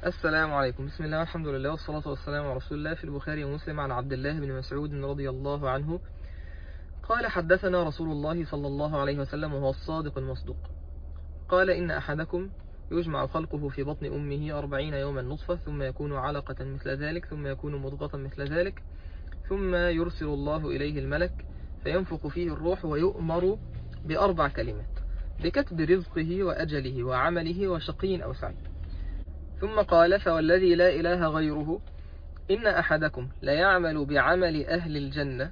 السلام عليكم بسم الله والحمد لله والصلاة والسلام على رسول الله في البخاري ومسلم عن عبد الله بن مسعود رضي الله عنه قال حدثنا رسول الله صلى الله عليه وسلم وهو الصادق المصدوق قال إن أحدكم يجمع خلقه في بطن أمه أربعين يوما نطفة ثم يكون علقة مثل ذلك ثم يكون مضغة مثل ذلك ثم يرسل الله إليه الملك فينفخ فيه الروح ويؤمر بأربع كلمات بكتب رزقه وأجله وعمله وشقي أو سعيد ثم قال فوالذي لا إله غيره إن أحدكم ليعمل بعمل أهل الجنة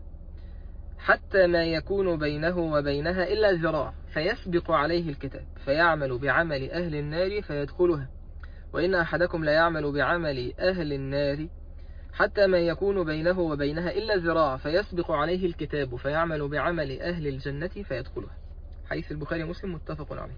حتى ما يكون بينه وبينها إلا ذراع فيسبق عليه الكتاب فيعمل بعمل أهل النار فيدخلها وإن أحدكم ليعمل بعمل أهل النار حتى ما يكون بينه وبينها إلا ذراع فيسبق عليه الكتاب فيعمل بعمل أهل الجنة فيدخلها حديث البخاري ومسلم متفق عليه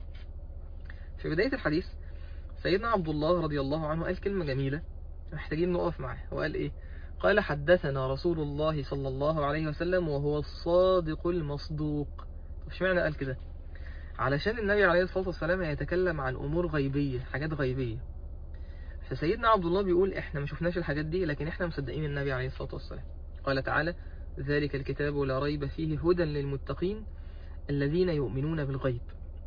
في بداية الحديث سيدنا عبد الله رضي الله عنه قال كلمة جميلة محتاجين نقف معاه وقال إيه قال حدثنا رسول الله صلى الله عليه وسلم وهو الصادق المصدوق طب اشمعنى قال كده علشان النبي عليه الصلاة والسلام يتكلم عن أمور غيبية حاجات غيبية فسيدنا عبد الله بيقول احنا ما شفناش الحاجات دي لكن احنا مصدقين النبي عليه الصلاة والسلام قال تعالى ذلك الكتاب لا ريب فيه هدى للمتقين الذين يؤمنون بالغيب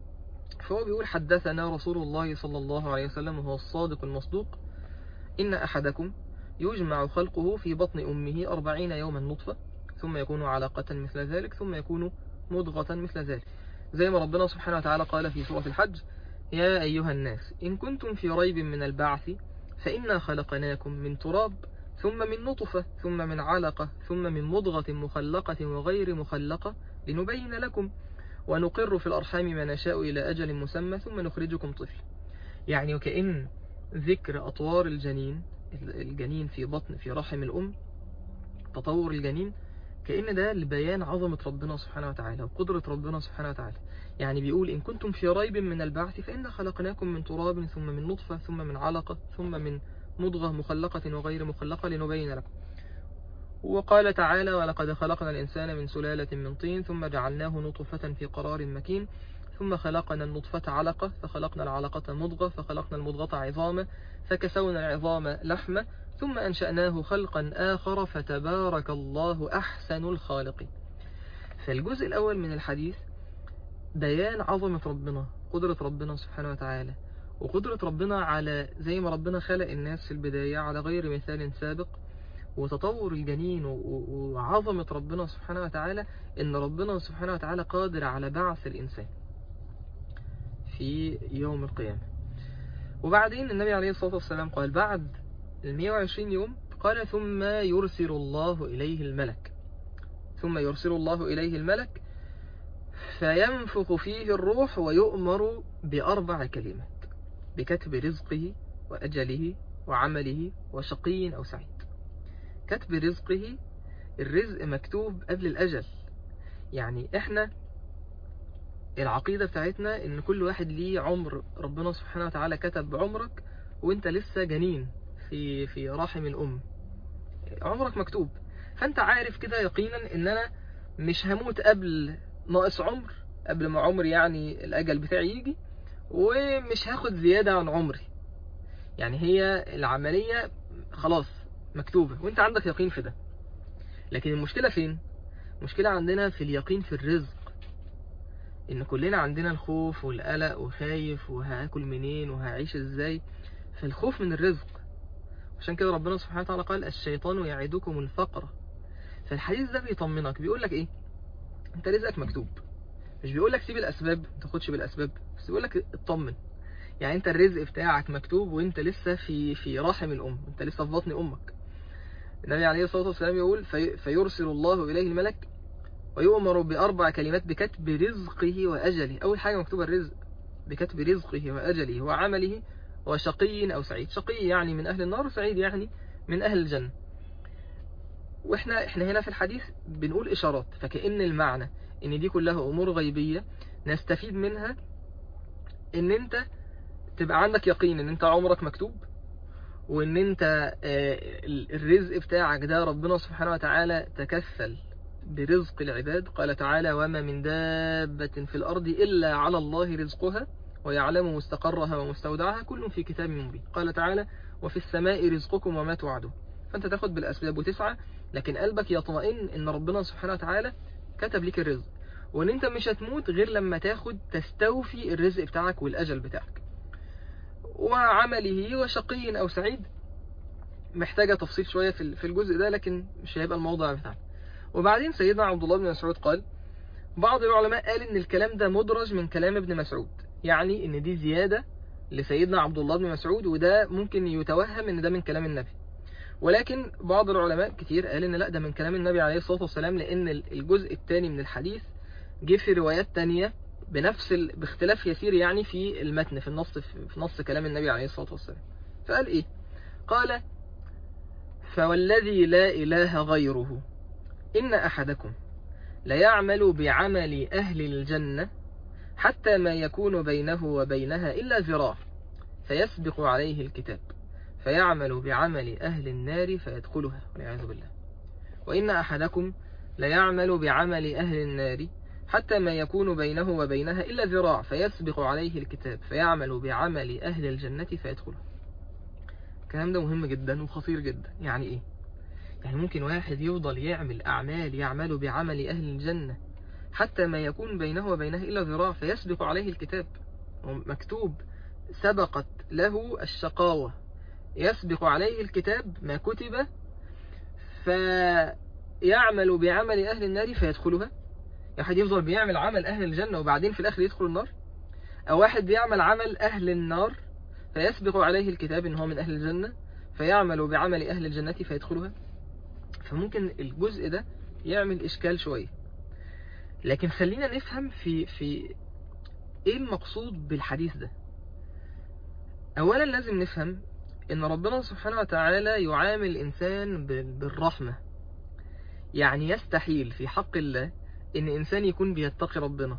فهو بيقول حدثنا رسول الله صلى الله عليه وسلم وهو الصادق المصدوق إن أحدكم يجمع خلقه في بطن أمه أربعين يوما نطفة ثم يكون علاقة مثل ذلك ثم يكون مضغة مثل ذلك زي ما ربنا سبحانه وتعالى قال في سورة الحج يا أيها الناس إن كنتم في ريب من البعث فإنا خلقناكم من تراب ثم من نطفة ثم من علقة ثم من مضغة مخلقة وغير مخلقة لنبين لكم ونقر في الأرحام ما نشاء إلى أجل مسمى ثم نخرجكم طفل يعني وكأن ذكر أطوار الجنين الجنين في بطن في رحم الأم تطور الجنين كأن ده لبيان عظمة ربنا سبحانه وتعالى وقدرة ربنا سبحانه وتعالى يعني بيقول إن كنتم في ريب من البعث فإنا خلقناكم من تراب ثم من نطفة ثم من علقة ثم من مضغة مخلقة وغير مخلقة لنبين لكم وقال تعالى ولقد خلقنا الإنسان من سلالة من طين ثم جعلناه نطفة في قرار مكين ثم خلقنا النطفة علقة فخلقنا العلقة مضغة فخلقنا المضغة عظاما فكسونا العظام لحمة ثم أنشأناه خلقا آخر فتبارك الله أحسن الخالقين فالجزء الأول من الحديث بيان عظمة ربنا قدرة ربنا سبحانه وتعالى وقدرة ربنا على زي ما ربنا خلق الناس في البداية على غير مثال سابق وتطور الجنين وعظمة ربنا سبحانه وتعالى إن ربنا سبحانه وتعالى قادر على بعث الإنسان في يوم القيامة وبعدين النبي عليه الصلاة والسلام قال بعد ال 120 يوم قال ثم يرسل الله إليه الملك ثم يرسل الله إليه الملك فينفخ فيه الروح ويؤمر بأربع كلمات بكتب رزقه وأجله وعمله وشقي أو سعيد كتب رزقه الرزق مكتوب قبل الأجل يعني احنا العقيدة بتاعتنا ان كل واحد ليه عمر ربنا سبحانه وتعالى كتب عمرك وانت لسه جنين في في رحم الأم عمرك مكتوب فانت عارف كده يقينا ان انا مش هموت قبل ناقص عمر قبل ما عمري يعني الأجل بتاعي يجي ومش هاخد زيادة عن عمري يعني هي العملية خلاص مكتوبة وانت عندك يقين في ده لكن المشكلة فين المشكلة عندنا في اليقين في الرزق ان كلنا عندنا الخوف والقلق وخايف وهاكل منين وهعيش ازاي فالخوف من الرزق عشان كده ربنا سبحانه وتعالى قال الشيطان يعدكم الفقر فالحديث ده بيطمنك بيقول لك ايه انت رزقك مكتوب مش بيقول لك سيب الاسباب ما تاخدش بالاسباب بس بيقول لك اطمن يعني انت الرزق بتاعك مكتوب وانت لسه في في رحم الام انت لسه في بطن امك النبي عليه الصلاه والسلام يقول في فيرسل الله اليه الملك ويؤمر باربع كلمات بكتب رزقه واجله اول حاجه مكتوبه الرزق بكتب رزقه واجله وعمله وشقي او سعيد شقي يعني من اهل النار وسعيد يعني من اهل الجنه واحنا احنا هنا في الحديث بنقول اشارات فكأن المعنى ان دي كلها امور غيبيه نستفيد منها ان انت تبقى عندك يقين ان انت عمرك مكتوب وان انت الرزق بتاعك ده ربنا سبحانه وتعالى تكفل برزق العباد قال تعالى وما من دابة في الأرض إلا على الله رزقها ويعلم مستقرها ومستودعها كل في كتاب مبين قال تعالى وفي السماء رزقكم وما توعدون فأنت تاخد بالأسباب وتسعى لكن قلبك يطمئن إن ربنا سبحانه وتعالى كتب لك الرزق وإن أنت مش هتموت غير لما تاخد تستوفي الرزق بتاعك والأجل بتاعك وعمله وشقي أو سعيد محتاجة تفصيل شوية في الجزء ده لكن مش هيبقى الموضوع بتاعنا وبعدين سيدنا عبد الله بن مسعود قال بعض العلماء قال ان الكلام ده مدرج من كلام ابن مسعود يعني ان دي زيادة لسيدنا عبد الله بن مسعود وده ممكن يتوهم ان ده من كلام النبي ولكن بعض العلماء كتير قال ان لا ده من كلام النبي عليه الصلاة والسلام لان الجزء الثاني من الحديث جه في روايات تانية بنفس ال... باختلاف يسير يعني في المتن في النص في نص كلام النبي عليه الصلاة والسلام فقال ايه قال فوالذي لا إله غيره إن أحدكم ليعمل بعمل أهل الجنة حتى ما يكون بينه وبينها إلا ذراع فيسبق عليه الكتاب فيعمل بعمل أهل النار فيدخلها والعياذ بالله وإن أحدكم ليعمل بعمل أهل النار حتى ما يكون بينه وبينها إلا ذراع فيسبق عليه الكتاب فيعمل بعمل أهل الجنة فيدخلها الكلام ده مهم جدا وخطير جدا يعني إيه يعني ممكن واحد يفضل يعمل أعمال يعمل بعمل أهل الجنة حتى ما يكون بينه وبينها إلا ذراع فيسبق عليه الكتاب مكتوب سبقت له الشقاوة يسبق عليه الكتاب ما كتب فيعمل بعمل أهل النار فيدخلها واحد يفضل بيعمل عمل أهل الجنة وبعدين في الآخر يدخل النار أو واحد بيعمل عمل أهل النار فيسبق عليه الكتاب إن هو من أهل الجنة فيعمل بعمل أهل الجنة فيدخلها فممكن الجزء ده يعمل إشكال شوية لكن خلينا نفهم في في إيه المقصود بالحديث ده أولا لازم نفهم إن ربنا سبحانه وتعالى يعامل الإنسان بالرحمة يعني يستحيل في حق الله إن إنسان يكون بيتقي ربنا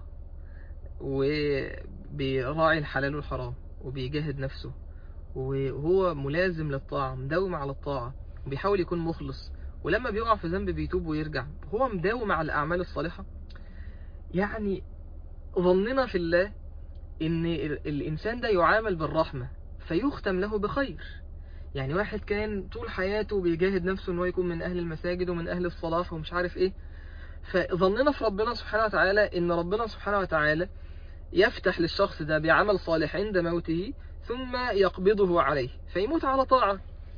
وبيراعي الحلال والحرام وبيجاهد نفسه وهو ملازم للطاعة مداوم على الطاعة وبيحاول يكون مخلص ولما بيقع في ذنب بيتوب ويرجع هو مداوم على الأعمال الصالحة يعني ظننا في الله إن الإنسان ده يعامل بالرحمة فيختم له بخير يعني واحد كان طول حياته بيجاهد نفسه إنه يكون من أهل المساجد ومن أهل الصلاح ومش عارف إيه فظننا في ربنا سبحانه وتعالى إن ربنا سبحانه وتعالى يفتح للشخص ده بعمل صالح عند موته ثم يقبضه عليه فيموت على طاعة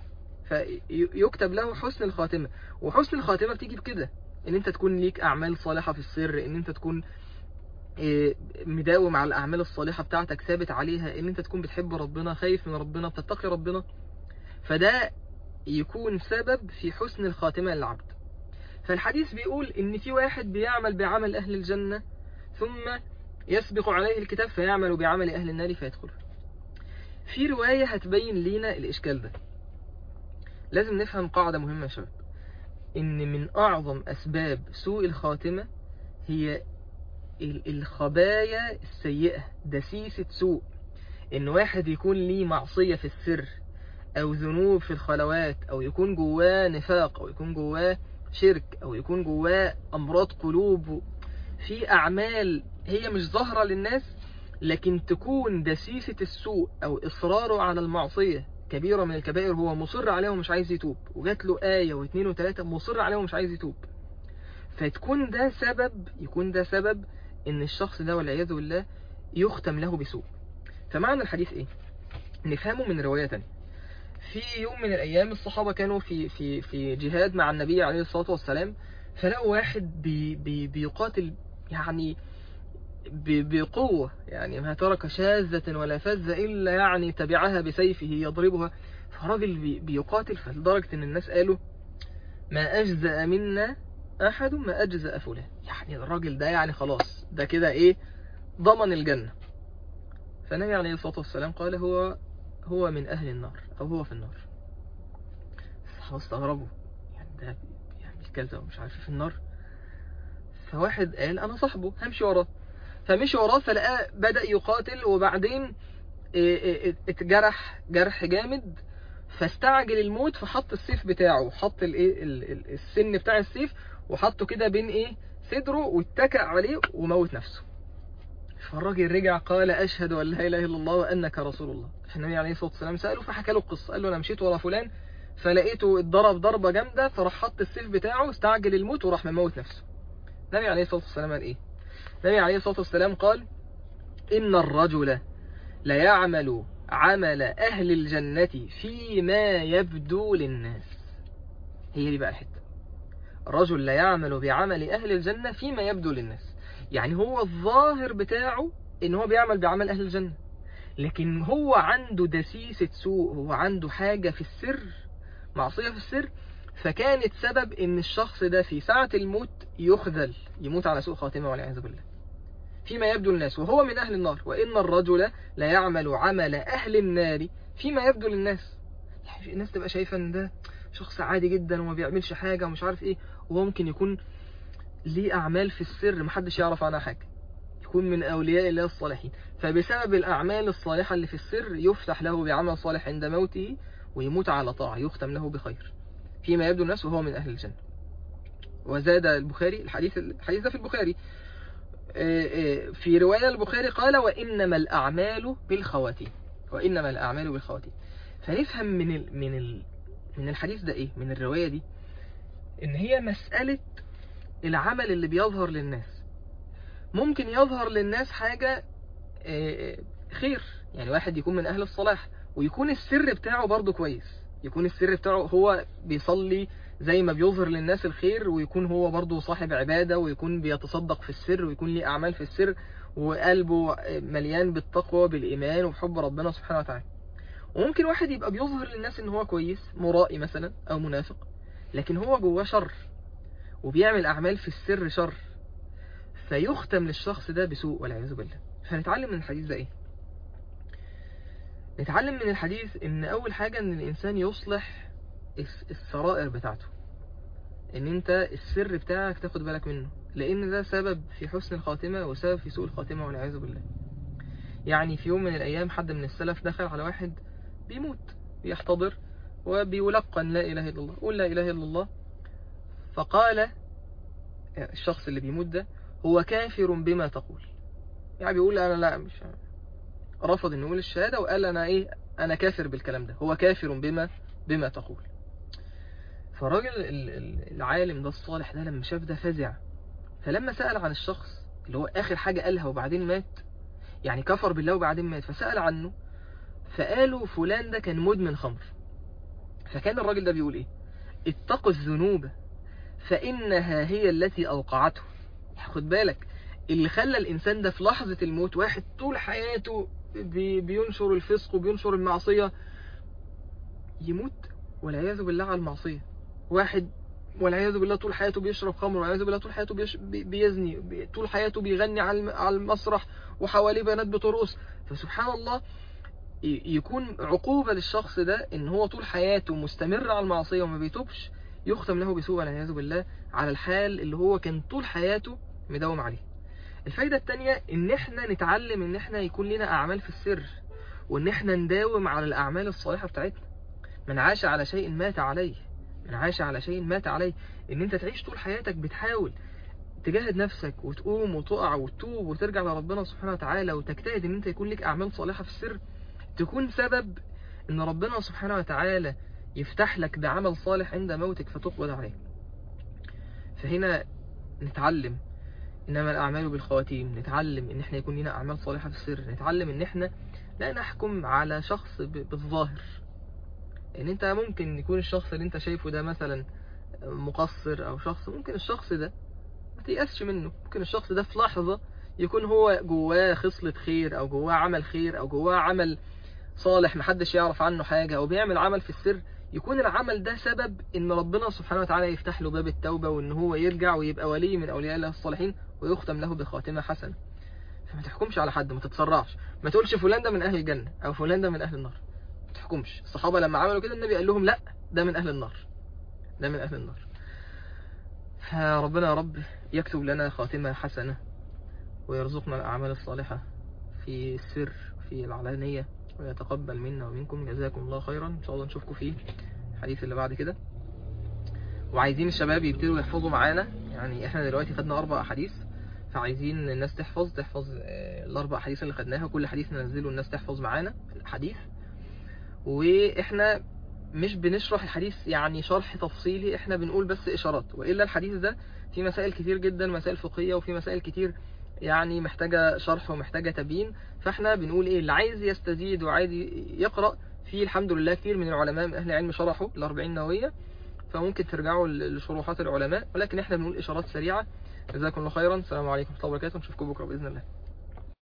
فيكتب له حسن الخاتمة وحسن الخاتمة بتيجي بكده ان انت تكون ليك اعمال صالحة في السر ان انت تكون مداوم على الاعمال الصالحة بتاعتك ثابت عليها ان انت تكون بتحب ربنا خايف من ربنا بتتقي ربنا فده يكون سبب في حسن الخاتمة للعبد فالحديث بيقول ان في واحد بيعمل بعمل اهل الجنة ثم يسبق عليه الكتاب فيعمل بعمل اهل النار فيدخل في رواية هتبين لينا الاشكال ده لازم نفهم قاعدة مهمة يا شباب ان من اعظم اسباب سوء الخاتمة هي الخبايا السيئة دسيسة سوء ان واحد يكون ليه معصية في السر او ذنوب في الخلوات او يكون جواه نفاق او يكون جواه شرك او يكون جواه امراض قلوب في اعمال هي مش ظاهرة للناس لكن تكون دسيسة السوء او اصراره على المعصية كبيرة من الكبائر هو مصر عليها ومش عايز يتوب وجات له آية واثنين وثلاثة مصر عليها ومش عايز يتوب فتكون ده سبب يكون ده سبب ان الشخص ده والعياذ بالله يختم له بسوء فمعنى الحديث ايه نفهمه من رواية تانية في يوم من الايام الصحابة كانوا في في في جهاد مع النبي عليه الصلاة والسلام فلقوا واحد بي بي بيقاتل يعني بقوة يعني ما ترك شاذة ولا فذة إلا يعني تبعها بسيفه يضربها فراجل بيقاتل فلدرجة إن الناس قالوا ما أجزأ منا أحد ما أجزأ فلان يعني الراجل ده يعني خلاص ده كده إيه ضمن الجنة فالنبي عليه الصلاة والسلام قال هو هو من أهل النار أو هو في النار الصحابة استغربوا يعني ده بيعمل كذا ومش عارف في النار فواحد قال أنا صاحبه همشي وراه فمشي وراه فلقاه بدأ يقاتل وبعدين اتجرح جرح جامد فاستعجل الموت فحط السيف بتاعه حط الايه السن بتاع السيف وحطه كده بين ايه صدره واتكأ عليه وموت نفسه فالراجل رجع قال أشهد أن لا إله إلا الله وأنك رسول الله النبي عليه الصلاة والسلام سأله فحكى له القصة قال له أنا مشيت ورا فلان فلقيته اتضرب ضربة جامدة فراح حط السيف بتاعه استعجل الموت وراح مموت نفسه النبي عليه الصلاة والسلام قال إيه النبي عليه الصلاة والسلام قال إن الرجل ليعمل عمل أهل الجنة فيما يبدو للناس هي دي بقى الحتة الرجل لا يعمل بعمل أهل الجنة فيما يبدو للناس يعني هو الظاهر بتاعه إن هو بيعمل بعمل أهل الجنة لكن هو عنده دسيسة سوء هو عنده حاجة في السر معصية في السر فكانت سبب إن الشخص ده في ساعة الموت يخذل يموت على سوء خاتمة والعياذ بالله فيما يبدو الناس وهو من أهل النار وإن الرجل لا يعمل عمل أهل النار فيما يبدو للناس يعني الناس تبقى شايفة إن ده شخص عادي جدا وما بيعملش حاجة ومش عارف إيه وهو ممكن يكون ليه أعمال في السر محدش يعرف عنها حاجة يكون من أولياء الله الصالحين فبسبب الأعمال الصالحة اللي في السر يفتح له بعمل صالح عند موته ويموت على طاعة يختم له بخير فيما يبدو الناس وهو من أهل الجنة وزاد البخاري الحديث الحديث ده في البخاري في رواية البخاري قال وإنما الأعمال بالخواتيم وإنما الأعمال بالخواتيم فنفهم من ال من ال من الحديث ده إيه من الرواية دي إن هي مسألة العمل اللي بيظهر للناس ممكن يظهر للناس حاجة خير يعني واحد يكون من أهل الصلاح ويكون السر بتاعه برضه كويس يكون السر بتاعه هو بيصلي زي ما بيظهر للناس الخير ويكون هو برضه صاحب عبادة ويكون بيتصدق في السر ويكون ليه أعمال في السر وقلبه مليان بالتقوى بالإيمان وبحب ربنا سبحانه وتعالى وممكن واحد يبقى بيظهر للناس ان هو كويس مرائي مثلا او منافق لكن هو جواه شر وبيعمل أعمال في السر شر فيختم للشخص ده بسوء والعياذ بالله فنتعلم من الحديث ده ايه نتعلم من الحديث ان اول حاجة ان الانسان يصلح السرائر بتاعته ان انت السر بتاعك تاخد بالك منه لان ده سبب في حسن الخاتمة وسبب في سوء الخاتمة والعياذ بالله يعني في يوم من الايام حد من السلف دخل على واحد بيموت بيحتضر وبيلقن لا اله الا الله قول لا اله الا الله فقال الشخص اللي بيموت ده هو كافر بما تقول يعني بيقول انا لا مش رفض انه يقول الشهاده وقال انا ايه انا كافر بالكلام ده هو كافر بما بما تقول فالراجل العالم ده الصالح ده لما شاف ده فزع فلما سأل عن الشخص اللي هو آخر حاجة قالها وبعدين مات يعني كفر بالله وبعدين مات فسأل عنه فقالوا فلان ده كان مدمن خمر فكان الراجل ده بيقول ايه اتقوا الذنوب فإنها هي التي أوقعته خد بالك اللي خلى الإنسان ده في لحظة الموت واحد طول حياته بي بينشر الفسق وبينشر المعصية يموت والعياذ بالله على المعصية واحد والعياذ بالله طول حياته بيشرب خمر والعياذ بالله طول حياته بيش بيزني بي طول حياته بيغني على المسرح وحواليه بنات بترقص فسبحان الله يكون عقوبة للشخص ده ان هو طول حياته مستمر على المعصية وما بيتوبش يختم له بسوء والعياذ بالله على الحال اللي هو كان طول حياته مداوم عليه الفايدة التانية ان احنا نتعلم ان احنا يكون لنا اعمال في السر وان احنا نداوم على الاعمال الصالحة بتاعتنا من عاش على شيء مات عليه من عاش على شيء مات عليه ان انت تعيش طول حياتك بتحاول تجاهد نفسك وتقوم وتقع وتتوب وترجع لربنا سبحانه وتعالى وتجتهد ان انت يكون لك اعمال صالحة في السر تكون سبب ان ربنا سبحانه وتعالى يفتح لك بعمل صالح عند موتك فتقبض عليه فهنا نتعلم إنما الأعمال بالخواتيم نتعلم إن إحنا يكون لنا أعمال صالحة في السر نتعلم إن إحنا لا نحكم على شخص بالظاهر إن أنت ممكن يكون الشخص اللي أنت شايفه ده مثلا مقصر أو شخص ممكن الشخص ده ما تيأسش منه ممكن الشخص ده في لحظة يكون هو جواه خصلة خير أو جواه عمل خير أو جواه عمل صالح محدش يعرف عنه حاجة أو بيعمل عمل في السر يكون العمل ده سبب ان ربنا سبحانه وتعالى يفتح له باب التوبة وان هو يرجع ويبقى ولي من اولياء الله الصالحين ويختم له بخاتمة حسنة فما تحكمش على حد ما تتسرعش ما تقولش فلان ده من اهل الجنة او فلان ده من اهل النار ما تحكمش الصحابة لما عملوا كده النبي قال لهم لا ده من اهل النار ده من اهل النار فربنا يا رب يكتب لنا خاتمة حسنة ويرزقنا الأعمال الصالحة في السر في العلانية ويتقبل منا ومنكم جزاكم الله خيرا ان شاء الله نشوفكم في الحديث اللي بعد كده وعايزين الشباب يبتدوا يحفظوا معانا يعني احنا دلوقتي خدنا اربع احاديث فعايزين الناس تحفظ تحفظ آه، الاربع حديث اللي خدناها كل حديث ننزله الناس تحفظ معانا الحديث واحنا مش بنشرح الحديث يعني شرح تفصيلي احنا بنقول بس اشارات والا الحديث ده في مسائل كتير جدا مسائل فقهيه وفي مسائل كتير يعني محتاجه شرح ومحتاجه تبيين فاحنا بنقول ايه اللي عايز يستزيد وعايز يقرا في الحمد لله كتير من العلماء من اهل العلم شرحوا الأربعين نوويه فممكن ترجعوا لشروحات العلماء ولكن احنا بنقول اشارات سريعه جزاكم الله خيرا السلام عليكم ورحمه الله وبركاته نشوفكم بكره باذن الله